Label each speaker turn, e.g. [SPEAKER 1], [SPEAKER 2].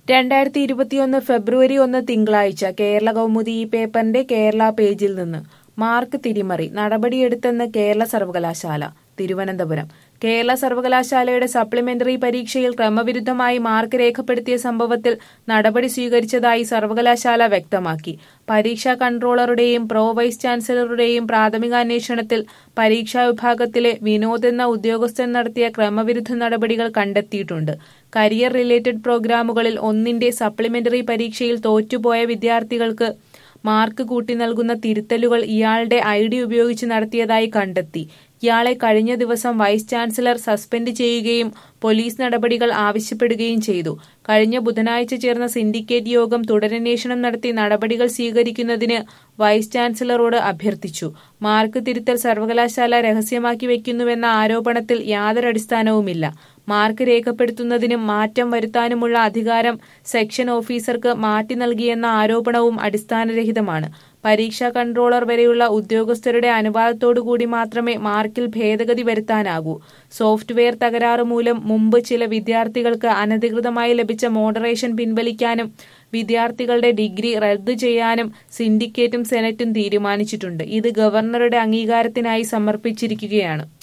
[SPEAKER 1] രണ്ടായിരത്തി ഇരുപത്തിയൊന്ന് ഫെബ്രുവരി ഒന്ന് തിങ്കളാഴ്ച കേരള കൗമുദി ഈ പേപ്പറിന്റെ കേരള പേജിൽ നിന്ന് മാർക്ക് തിരിമറി നടപടിയെടുത്തെന്ന് കേരള സർവകലാശാല തിരുവനന്തപുരം കേരള സർവകലാശാലയുടെ സപ്ലിമെന്ററി പരീക്ഷയിൽ ക്രമവിരുദ്ധമായി മാർക്ക് രേഖപ്പെടുത്തിയ സംഭവത്തിൽ നടപടി സ്വീകരിച്ചതായി സർവകലാശാല വ്യക്തമാക്കി പരീക്ഷാ കൺട്രോളറുടെയും പ്രോ വൈസ് ചാൻസലറുടെയും പ്രാഥമിക അന്വേഷണത്തിൽ പരീക്ഷാ വിഭാഗത്തിലെ വിനോദ് എന്ന ഉദ്യോഗസ്ഥൻ നടത്തിയ ക്രമവിരുദ്ധ നടപടികൾ കണ്ടെത്തിയിട്ടുണ്ട് കരിയർ റിലേറ്റഡ് പ്രോഗ്രാമുകളിൽ ഒന്നിന്റെ സപ്ലിമെന്ററി പരീക്ഷയിൽ തോറ്റുപോയ വിദ്യാർത്ഥികൾക്ക് മാർക്ക് കൂട്ടി നൽകുന്ന തിരുത്തലുകൾ ഇയാളുടെ ഐ ഡി ഉപയോഗിച്ച് നടത്തിയതായി കണ്ടെത്തി ഇയാളെ കഴിഞ്ഞ ദിവസം വൈസ് ചാൻസലർ സസ്പെൻഡ് ചെയ്യുകയും പോലീസ് നടപടികൾ ആവശ്യപ്പെടുകയും ചെയ്തു കഴിഞ്ഞ ബുധനാഴ്ച ചേർന്ന സിൻഡിക്കേറ്റ് യോഗം തുടരന്വേഷണം നടത്തി നടപടികൾ സ്വീകരിക്കുന്നതിന് വൈസ് ചാൻസലറോട് അഭ്യർത്ഥിച്ചു മാർക്ക് തിരുത്തൽ സർവകലാശാല രഹസ്യമാക്കി വെക്കുന്നുവെന്ന ആരോപണത്തിൽ യാതൊരു അടിസ്ഥാനവുമില്ല മാർക്ക് രേഖപ്പെടുത്തുന്നതിനും മാറ്റം വരുത്താനുമുള്ള അധികാരം സെക്ഷൻ ഓഫീസർക്ക് മാറ്റി നൽകിയെന്ന ആരോപണവും അടിസ്ഥാനരഹിതമാണ് പരീക്ഷാ കൺട്രോളർ വരെയുള്ള ഉദ്യോഗസ്ഥരുടെ അനുവാദത്തോടുകൂടി മാത്രമേ മാർക്കിൽ ഭേദഗതി വരുത്താനാകൂ സോഫ്റ്റ്വെയർ തകരാറ് മൂലം മുമ്പ് ചില വിദ്യാർത്ഥികൾക്ക് അനധികൃതമായി ലഭിച്ച മോഡറേഷൻ പിൻവലിക്കാനും വിദ്യാർത്ഥികളുടെ ഡിഗ്രി റദ്ദു ചെയ്യാനും സിൻഡിക്കേറ്റും സെനറ്റും തീരുമാനിച്ചിട്ടുണ്ട് ഇത് ഗവർണറുടെ അംഗീകാരത്തിനായി സമർപ്പിച്ചിരിക്കുകയാണ്